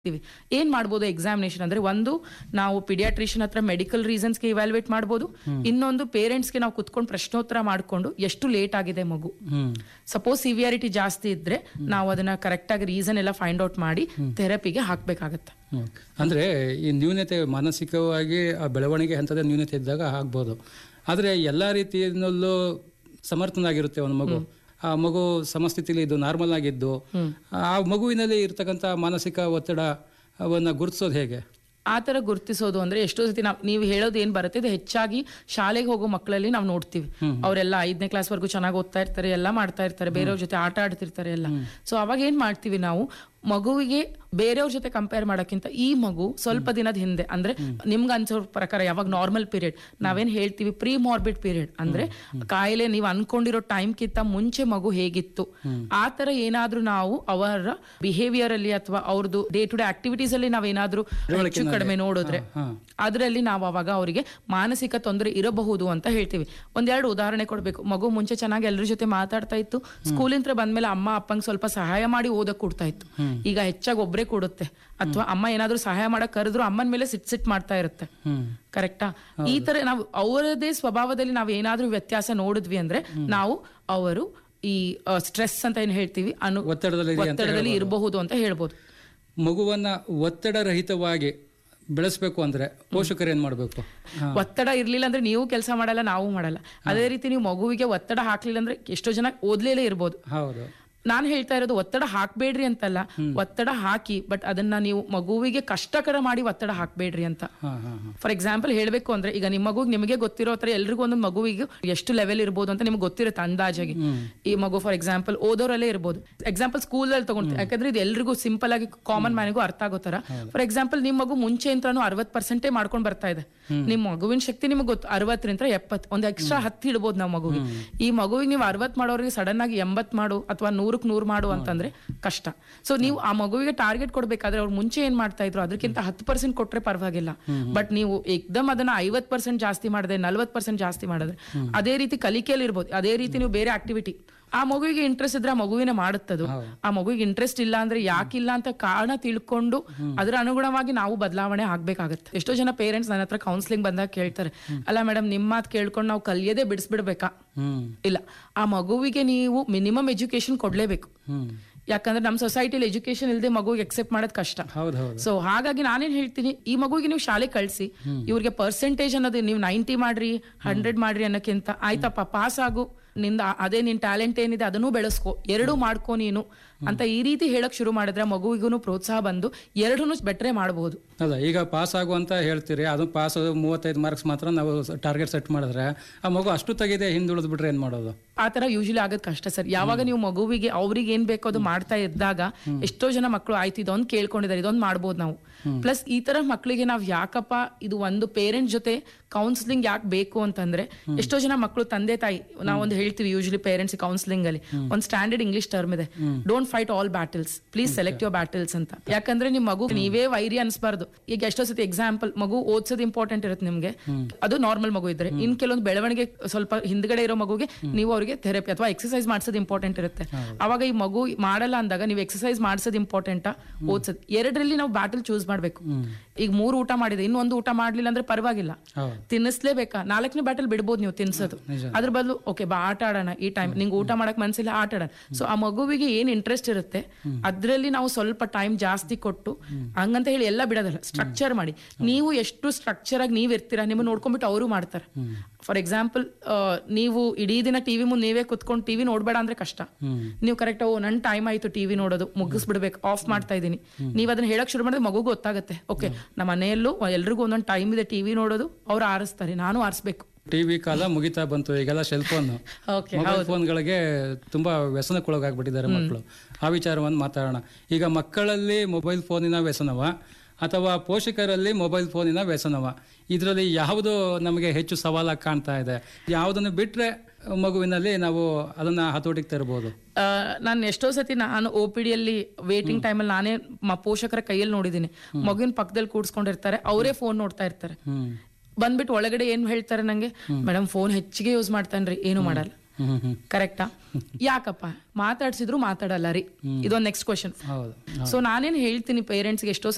ಮಾಡ್ತೀವಿ ಏನ್ ಮಾಡ್ಬೋದು ಎಕ್ಸಾಮಿನೇಷನ್ ಅಂದ್ರೆ ಒಂದು ನಾವು ಪಿಡಿಯಾಟ್ರಿಷಿಯನ್ ಹತ್ರ ಮೆಡಿಕಲ್ ರೀಸನ್ಸ್ಗೆ ಇವ್ಯಾಲ್ಯೂಯೇಟ್ ಮಾಡ್ಬೋದು ಇನ್ನೊಂದು ಪೇರೆಂಟ್ಸ್ಗೆ ನಾವು ಕುತ್ಕೊಂಡು ಪ್ರಶ್ನೋತ್ತರ ಮಾಡ್ಕೊಂಡು ಎಷ್ಟು ಲೇಟ್ ಆಗಿದೆ ಮಗು ಹ್ಮ್ ಸಪೋಸ್ ಸಿವಿಯಾರಿಟಿ ಜಾಸ್ತಿ ಇದ್ರೆ ನಾವು ಅದನ್ನ ಕರೆಕ್ಟ್ ಆಗಿ ರೀಸನ್ ಎಲ್ಲ ಫೈಂಡ್ ಔಟ್ ಮಾಡಿ ಥೆರಪಿಗೆ ಹಾಕ್ಬೇಕಾಗತ್ತೆ ಹ್ಮ್. ಅಂದ್ರೆ ಈ ನ್ಯೂನತೆ ಮಾನಸಿಕವಾಗಿ ಆ ಬೆಳವಣಿಗೆ ಹಂತದ ನ್ಯೂನತೆ ಇದ್ದಾಗ ಆಗ್ಬೋದು ಆದರೆ ಎಲ್ಲ ರೀತಿಯಲ್ಲೂ ಸಮರ್ಥನಾಗಿರುತ್ತೆ ಒಂದು ಮಗು ಆ ಮಗು ಸಮಸ್ಥಿತಿಲಿ ಇದ್ದು ನಾರ್ಮಲ್ ಆಗಿದ್ದು ಆ ಮಗುವಿನಲ್ಲಿ ಇರ್ತಕ್ಕಂಥ ಮಾನಸಿಕ ಒತ್ತಡ ಅವನ್ನ ಗುರುತಿಸೋದು ಹೇಗೆ ಆ ಥರ ಗುರುತಿಸೋದು ಅಂದ್ರೆ ಎಷ್ಟೋ ಸತಿ ನಾವು ನೀವು ಹೇಳೋದು ಏನ್ ಬರುತ್ತೆ ಇದು ಹೆಚ್ಚಾಗಿ ಶಾಲೆಗೆ ಹೋಗೋ ಮಕ್ಕಳಲ್ಲಿ ನಾವು ನೋಡ್ತೀವಿ ಅವರೆಲ್ಲ ಐದನೇ ಕ್ಲಾಸ್ ವರ್ಗು ಚೆನ್ನಾಗಿ ಓದ್ತಾ ಇರ್ತಾರೆ ಎಲ್ಲ ಮಾಡ್ತಾ ಇರ್ತಾರೆ ಬೇರೆಯವ್ರ ಜೊತೆ ಆಟ ಆಡ್ತಿರ್ತಾರೆ ಎಲ್ಲ ಸೊ ಅವಾಗ ಏನ್ ಮಾಡ್ತೀವಿ ನಾವು ಮಗುವಿಗೆ ಬೇರೆಯವ್ರ ಜೊತೆ ಕಂಪೇರ್ ಮಾಡೋಕ್ಕಿಂತ ಈ ಮಗು ಸ್ವಲ್ಪ ದಿನದ ಹಿಂದೆ ಅಂದ್ರೆ ನಿಮ್ಗೆ ಅನ್ಸೋ ಪ್ರಕಾರ ಯಾವಾಗ ನಾರ್ಮಲ್ ಪೀರಿಯಡ್ ನಾವೇನ್ ಹೇಳ್ತೀವಿ ಪ್ರೀ ಮಾರ್ಬಿಡ್ ಪೀರಿಯಡ್ ಅಂದ್ರೆ ಕಾಯಿಲೆ ನೀವು ಅನ್ಕೊಂಡಿರೋ ಟೈಮ್ಗಿಂತ ಮುಂಚೆ ಮಗು ಹೇಗಿತ್ತು ಆ ತರ ಏನಾದ್ರೂ ನಾವು ಅವರ ಬಿಹೇವಿಯರ್ ಅಲ್ಲಿ ಅಥವಾ ಅವ್ರದ್ದು ಡೇ ಟು ಡೇ ಆಕ್ಟಿವಿಟೀಸ್ ಅಲ್ಲಿ ನಾವೇನಾದ್ರೂ ಹೆಚ್ಚು ಕಡಿಮೆ ನೋಡಿದ್ರೆ ಹಾ ಅದರಲ್ಲಿ ನಾವು ಅವಾಗ ಅವರಿಗೆ ಮಾನಸಿಕ ತೊಂದರೆ ಇರಬಹುದು ಅಂತ ಹೇಳ್ತೀವಿ ಒಂದೆರಡು ಉದಾಹರಣೆ ಕೊಡ್ಬೇಕು ಮಗು ಮುಂಚೆ ಚೆನ್ನಾಗಿ ಎಲ್ಲರ ಜೊತೆ ಮಾತಾಡ್ತಾ ಇತ್ತು ಸ್ಕೂಲಿಂದ ಬಂದ್ಮೇಲೆ ಅಮ್ಮ ಅಪ್ಪಂಗೆ ಸ್ವಲ್ಪ ಸಹಾಯ ಮಾಡಿ ಓದಕ್ ಕೊಡ್ತಾ ಇತ್ತು ಈಗ ಹೆಚ್ಚಾಗಿ ಒಬ್ರೇ ಕೊಡುತ್ತೆ ಅಥವಾ ಅಮ್ಮ ಏನಾದ್ರೂ ಸಹಾಯ ಮಾಡಕ್ ಕರೆದ್ರು ಅಮ್ಮನ ಮೇಲೆ ಸಿಟ್ ಸಿಟ್ ಮಾಡ್ತಾ ಇರುತ್ತೆ ಹ್ಮ್ ಕರೆಕ್ಟಾ ಈ ತರ ನಾವು ಅವರದೇ ಸ್ವಭಾವದಲ್ಲಿ ನಾವು ಏನಾದ್ರೂ ವ್ಯತ್ಯಾಸ ನೋಡಿದ್ವಿ ಅಂದ್ರೆ ನಾವು ಅವರು ಈ ಸ್ಟ್ರೆಸ್ ಅಂತ ಏನ್ ಹೇಳ್ತೀವಿ ಅನು ಒತ್ತಡದಲ್ಲಿ ಇದೆ ಅಂತ ಒತ್ತಡದಲ್ಲಿ ಇರಬಹುದು ಅಂತ ಹೇಳ್ಬೋದು ಮಗುವನ್ನ ಒತ್ತಡ ರಹಿತವಾಗಿ ಬೆಳೆಸ್ಬೇಕು ಅಂದ್ರೆ ಪೋಷಕರು ಏನ್ ಮಾಡ್ಬೇಕು ಒತ್ತಡ ಇರ್ಲಿಲ್ಲ ಅಂದ್ರೆ ನೀವು ಕೆಲಸ ಮಾಡಲ್ಲ ನಾವು ಮಾಡಲ್ಲ ಅದೇ ರೀತಿ ನೀವು ಮಗುವಿಗೆ ಒತ್ತಡ ಹಾಕ್ಲಿಲ್ಲ ಅಂದ್ರೆ ಎಷ್ಟೋ ಜನ ಓದ್ಲೇಲೇ ಇರ್ಬೋದು ಹೌದು ನಾನು ಹೇಳ್ತಾ ಇರೋದು ಒತ್ತಡ ಹಾಕ್ಬೇಡ್ರಿ ಅಂತಲ್ಲ ಒತ್ತಡ ಹಾಕಿ ಬಟ್ ಅದನ್ನ ನೀವು ಮಗುವಿಗೆ ಕಷ್ಟಕರ ಮಾಡಿ ಒತ್ತಡ ಹಾಕ್ಬೇಡ್ರಿ ಅಂತ ಹಾ ಹಾ ಹಾ ಫಾರ್ ಎಕ್ಸಾಂಪಲ್ ಹೇಳಬೇಕು ಅಂದ್ರೆ ಈಗ ನಿಮ್ಮ ಮಗು ನಿಮಗೆ ಗೊತ್ತಿರೋ ತರ ಎಲ್ರಿಗೂ ಒಂದು ಮಗುವಿಗೆ ಎಷ್ಟು ಲೆವೆಲ್ ಇರ್ಬೋದು ಅಂತ ನಿಮ್ಗೆ ಗೊತ್ತಿರುತ್ತೆ ಅಂದಾಜಾಗಿ ಈ ಮಗು ಫಾರ್ ಎಕ್ಸಾಂಪಲ್ ಓದೋರಲ್ಲೇ ಇರ್ಬೋದು ಎಕ್ಸಾಂಪಲ್ ಸ್ಕೂಲ್ ಅಲ್ಲಿ ತಗೊಂಡ್ತೀವಿ ಯಾಕಂದ್ರೆ ಇದು ಎಲ್ರಿಗೂ ಸಿಂಪಲ್ ಆಗಿ ಕಾಮನ್ ಮ್ಯಾನಿಗೂ ಅರ್ಥ ಆಗೋ ತರ ಫಾರ್ ಎಕ್ಸಾಂಪಲ್ ನಿಮ್ಮ ಮಗು ಮುಂಚೆ ಅಂತಾನು ಅರವತ್ ಪರ್ಸೆಂಟೇ ಮಾಡ್ಕೊಂಡು ಬರ್ತಾ ಇದೆ ನಿಮ್ಮ ಮಗುವಿನ ಶಕ್ತಿ ನಿಮ್ಗೆ ಗೊತ್ತು ಅರವತ್ತರಿಂದ ಎಪ್ಪತ್ತು ಒಂದು ಎಕ್ಸ್ಟ್ರಾ ಹತ್ತು ಇಡ್ಬೋದು ನಾವು ಮಗುವಿಗೆ ಈ ಮಗುವಿಗೆ ನೀವು ಅರವತ್ ಮಾಡೋರಿಗೆ ಸಡನ್ ಆಗಿ ಎಂಬತ್ ಮಾಡು ಅಥವಾ ನೂರಕ್ ನೂರ್ ಮಾಡು ಅಂತಂದ್ರೆ ಕಷ್ಟ ಸೊ ನೀವು ಆ ಮಗುವಿಗೆ ಟಾರ್ಗೆಟ್ ಕೊಡ್ಬೇಕಾದ್ರೆ ಅವ್ರು ಮುಂಚೆ ಏನ್ ಮಾಡ್ತಾ ಇದ್ರು ಅದಕ್ಕಿಂತ ಹತ್ತು ಪರ್ಸೆಂಟ್ ಕೊಟ್ರೆ ಪರವಾಗಿಲ್ಲ ಬಟ್ ನೀವು ಏಕ್ದಮ್ ಅದನ್ನ ಐವತ್ ಪರ್ಸೆಂಟ್ ಜಾಸ್ತಿ ಮಾಡಿದ್ರೆ ನಲ್ವತ್ ಪರ್ಸೆಂಟ್ ಜಾಸ್ತಿ ಮಾಡಿದ್ರೆ ಅದೇ ರೀತಿ ಕಲಿಕೆಯಲ್ಲಿ ಇರ್ಬೋದು ಅದೇ ರೀತಿ ನೀವು ಬೇರೆ ಆಕ್ಟಿವಿಟಿ ಆ ಮಗುವಿಗೆ ಇಂಟ್ರೆಸ್ಟ್ ಇದ್ರೆ ಆ ಮಗುವಿನ ಮಾಡುತ್ತದು ಆ ಮಗುವಿಗೆ ಇಂಟ್ರೆಸ್ಟ್ ಇಲ್ಲ ಅಂದ್ರೆ ಯಾಕಿಲ್ಲ ಅಂತ ಕಾರಣ ತಿಳ್ಕೊಂಡು ಅದರ ಅನುಗುಣವಾಗಿ ನಾವು ಬದಲಾವಣೆ ಆಗ್ಬೇಕಾಗತ್ತೆ ಎಷ್ಟೋ ಜನ ಪೇರೆಂಟ್ಸ್ ನನ್ನ ಹತ್ರ ಕೌನ್ಸಿಲಿಂಗ್ ಬಂದಾಗ ಕೇಳ್ತಾರೆ ಅಲ್ಲ ಮೇಡಮ್ ನಿಮ್ಮ ಮಾತು ಕೇಳ್ಕೊಂಡು ನಾವು ಕಲಿಯದೇ ಬಿಡಿಸ್ಬಿಡ್ಬೇಕಾ ಹ್ಮ್ ಇಲ್ಲ ಆ ಮಗುವಿಗೆ ನೀವು ಮಿನಿಮಮ್ ಎಜುಕೇಶನ್ ಕೊಡ್ಲೇಬೇಕು ಹ್ಮ್ ಯಾಕಂದ್ರೆ ನಮ್ಮ ಸೊಸೈಟಿಲಿ ಎಜುಕೇಶನ್ ಇಲ್ಲದೆ ಮಗುವಿಗೆ ಎಕ್ಸೆಪ್ಟ್ ಮಾಡೋದು ಕಷ್ಟ ಹೌದು ಹೌದು ಸೊ ಹಾಗಾಗಿ ನಾನೇನ್ ಹೇಳ್ತೀನಿ ಈ ಮಗುವಿಗೆ ನೀವು ಶಾಲೆ ಕಳಿಸಿ ಇವ್ರಿಗೆ ಪರ್ಸೆಂಟೇಜ್ ಅನ್ನೋದು ನೀವು ನೈಂಟಿ ಮಾಡ್ರಿ ಹಂಡ್ರೆಡ್ ಮಾಡ್ರಿ ಅನ್ನೋಕ್ಕಿಂತ ಆಯ್ತಪ್ಪ ಪಾಸ್ ಆಗು ನಿಂದ ಅದೇ ನಿನ್ ಟ್ಯಾಲೆಂಟ್ ಏನಿದೆ ಅದನ್ನು ಬೆಳೆಸ್ಕೊ ಎರಡೂ ಮಾಡ್ಕೊ ನೀನು ಅಂತ ಈ ರೀತಿ ಹೇಳಕ್ ಶುರು ಮಾಡಿದ್ರೆ ಮಗುವಿಗೂ ಪ್ರೋತ್ಸಾಹ ಬಂದು ಎರಡೂ ಬೆಟ್ರೆ ಮಾಡಬಹುದು ಅಲ್ಲ ಈಗ ಪಾಸ್ ಆಗು ಅಂತ ಹೇಳ್ತೀರಿ ಅದು ಪಾಸ್ ಮೂವತ್ತೈದು ಮಾರ್ಕ್ಸ್ ಮಾತ್ರ ನಾವು ಟಾರ್ಗೆಟ್ ಸೆಟ್ ಮಾಡಿದ್ರೆ ಆ ಮಗು ಅಷ್ಟು ತೆಗಿದೆ ಹಿಂದುಳಿದ್ ಬಿಟ್ರೆ ಏನ್ ಮಾಡೋದು ಆ ತರ ಯೂಶಲಿ ಆಗೋದು ಕಷ್ಟ ಸರ್ ಯಾವಾಗ ನೀವು ಮಗುವಿಗೆ ಅವ್ರಿಗೆ ಏನ್ ಬೇಕೋ ಅದು ಮಾಡ್ತಾ ಇದ್ದಾಗ ಎಷ್ಟೋ ಜನ ಮಕ್ಕಳು ಆಯ್ತು ಇದೊಂದು ಕೇಳ್ಕೊಂಡಿದ್ದಾರೆ ಇದೊಂದು ಮಾಡ್ಬೋದು ನಾವು ಪ್ಲಸ್ ಈ ತರ ಮಕ್ಕಳಿಗೆ ನಾವ್ ಯಾಕಪ್ಪ ಇದು ಒಂದು ಪೇರೆಂಟ್ ಜೊತೆ ಕೌನ್ಸಿಲಿಂಗ್ ಯಾಕೆ ಬೇಕು ಅಂತಂದ್ರೆ ಎಷ್ಟೋ ಜನ ಮಕ್ಕಳು ತಂದೆ ತಾಯಿ ನಾವೊಂದು ಹೇಳ್ತೀವಿ ಯೂಶಲಿ ಪೇರೆಂಟ್ಸ್ ಕೌನ್ಸಿಲಿಂಗ್ ಅಲ್ಲಿ ಒಂದು ಸ್ಟ್ಯಾಂಡರ್ಡ್ ಇಂಗ್ಲಿಷ್ ಟರ್ಮ್ ಇದೆ don't fight all battles please select your battles ಅಂತ ಯಾಕಂದ್ರೆ ನಿಮ್ ಮಗು ನೀವೇ ವೈರಿ ಅನ್ಸ್ಬಾರ್ದು ಈಗ ಎಷ್ಟೋ ಸತಿ ಎಕ್ಸಾಂಪಲ್ ಮಗು ಓದ್ಸೋದು ಇಂಪಾರ್ಟೆಂಟ್ ಇರುತ್ತೆ ನಿಮ್ಗೆ ಅದು ನಾರ್ಮಲ್ ಮಗು ಇದ್ರೆ ಇನ್ ಕೆಲವೊಂದು ಬೆಳವಣಿಗೆ ಸ್ವಲ್ಪ ಹಿಂದ್ಗಡೆ ಇರೋ ಮಗುಗೆ ನೀವು ಅವರಿಗೆ ಥೆರಪಿ ಅಥವಾ ಎಕ್ಸರ್ಸೈಸ್ ಮಾಡ್ಸೋದು ಇಂಪಾರ್ಟೆಂಟ್ ಇರುತ್ತೆ ಅವಾಗ ಈ ಮಗು ಮಾಡಲ್ಲ ಅಂದಾಗ ನೀವು ಎಕ್ಸರ್ಸೈಸ್ ಮಾಡ್ಸೋದು ಇಂಪಾರ್ಟೆಂಟಾ ಓದ್ಸೋದು ಎರಡರಲ್ಲಿ ನಾವು ಬ್ಯಾಟಲ್ ಚೂಸ್ ಮಾಡ್ಬೇಕು ಈಗ ಮೂರು ಊಟ ಮಾಡಿದೆ ಇನ್ನೊಂದು ಊಟ ಮಾಡ್ಲಿಲ್ಲ ಅಂದ್ರೆ ಪರವಾಗಿಲ್ಲ ಹೌದು ತಿನ್ನಿಸ್ಲೇಬೇಕಾ ನಾಲ್ಕನೇ ಬ್ಯಾಟಲ್ ಬಿಡ್ಬೋದು ನೀವು ತಿನ್ಸೋದು ಅದ್ರ ಬದಲು ಓಕೆ ಬಾ ಆಟ ಆಡೋಣ ಈ ಟೈಮ್ ನಿಂಗೆ ಊಟ ಮಾಡಕ್ ಮನ್ಸಿಲ್ಲ ಆಟ ಆಡೋಣ ಸೊ ಆ ಮಗುವಿಗೆ ಏನ್ ಇಂಟ್ರೆಸ್ಟ್ ಇರುತ್ತೆ ಅದ್ರಲ್ಲಿ ನಾವು ಸ್ವಲ್ಪ ಟೈಮ್ ಜಾಸ್ತಿ ಕೊಟ್ಟು ಹಂಗಂತ ಹೇಳಿ ಎಲ್ಲ ಬಿಡೋದಲ್ಲ ಸ್ಟ್ರಕ್ಚರ್ ಮಾಡಿ ನೀವು ಎಷ್ಟು ಸ್ಟ್ರಕ್ಚರ್ ಆಗಿ ನೀವ್ ಇರ್ತೀರಾ ನಿಮ್ಮ ನೋಡ್ಕೊಂಡ್ಬಿಟ್ಟು ಅವರು ಮಾಡ್ತಾರೆ ಫಾರ್ ಎಕ್ಸಾಂಪಲ್ ನೀವು ಇಡೀ ದಿನ ಟಿವಿ ಮುಂದೆ ನೀವೇ ಕುತ್ಕೊಂಡು ಟಿವಿ ನೋಡ್ಬೇಡ ಅಂದ್ರೆ ಕಷ್ಟ ನೀವು ಕರೆಕ್ಟ್ ಓ ನನ್ ಟೈಮ್ ಆಯ್ತು ಟಿವಿ ನೋಡೋದು ಮುಗಿಸ್ಬಿಡ್ಬೇಕು ಆಫ್ ಮಾಡ್ತಾ ಇದೀನಿ ನೀವು ಅದನ್ನ ಹೇಳಕ್ ಶುರು ಮಾಡಿದ್ರೆ ಮಗು ಗೊತ್ತಾಗುತ್ತೆ ಓಕೆ ನಮ್ಮ ಮನೆಯಲ್ಲೂ ಎಲ್ರಿಗೂ ಒಂದೊಂದು ಟೈಮ್ ಇದೆ ಟಿವಿ ನೋಡೋದು ಅವ್ರು ಆರಿಸ್ತಾರೆ ನಾನು ಆರಿಸ್ಬೇಕು ಟಿವಿ ಕಾಲ ಮುಗಿತಾ ಬಂತು ಈಗೆಲ್ಲ ಸೆಲ್ ಫೋನ್ ಓಕೆ ಮೊಬೈಲ್ ಫೋನ್ಗಳಿಗೆ ತುಂಬಾ ವ್ಯಸನಕ್ಕೊಳಗಾಗ್ಬಿಟ್ಟಿದ್ದಾರೆ ಮಕ್ಕಳು ಆ ವಿಚಾರವನ್ನು ಮಾತಾಡೋಣ ಈಗ ಮಕ್ಕಳಲ್ಲಿ ಮೊಬೈಲ್ ಫೋನಿನ ವ್ಯಸನವ ಅಥವಾ ಪೋಷಕರಲ್ಲಿ ಮೊಬೈಲ್ ಫೋನಿನ ವ್ಯಸನವ ಇದರಲ್ಲಿ ಯಾವುದು ನಮಗೆ ಹೆಚ್ಚು ಸವಾಲಾಗಿ ಕಾಣ್ತಾ ಇದೆ ಯಾವುದನ್ನು ಬಿಟ್ರೆ ಮಗುವಿನಲ್ಲಿ ನಾವು ಅದನ್ನ ಹತೋಟಿಗೆ ತರಬಹುದು ನಾನು ಎಷ್ಟೋ ಸತಿ ನಾನು ಒ ಪಿ ಡಿಯಲ್ಲಿ ವೇಟಿಂಗ್ ಟೈಮಲ್ಲಿ ನಾನೇ ಮ ಪೋಷಕರ ಕೈಯಲ್ಲಿ ನೋಡಿದ್ದೀನಿ ಮಗುವಿನ ಪಕ್ಕದಲ್ಲಿ ಕೂಡ್ಸ್ಕೊಂಡಿರ್ತಾರೆ ಅವರೇ ಫೋನ್ ನೋಡ್ತಾ ಇರ್ತಾರೆ ಹ್ಮ್ ಬಂದ್ಬಿಟ್ಟು ಒಳಗಡೆ ಏನ್ ಹೇಳ್ತಾರೆ ನಂಗೆ ಮೇಡಮ್ ಫೋನ್ ಹೆಚ್ಚಿಗೆ ಯೂಸ್ ಮಾಡ್ತಾನ್ರಿ ಏನು ಮಾಡಲ್ಲ ಹ್ಮ್ ಹ್ಮ್ ಕರೆಕ್ಟಾ ಯಾಕಪ್ಪ ಮಾತಾಡ್ಸಿದ್ರು ಮಾತಾಡಲ್ಲ ರೀ ಇದೊಂದು ನೆಕ್ಸ್ಟ್ ಕ್ವಶನ್ ಹೌದು ಸೊ ನಾನೇನ್ ಹೇಳ್ತೀನಿ ಪೇರೆಂಟ್ಸ್ಗೆ ಎಷ್ಟೋ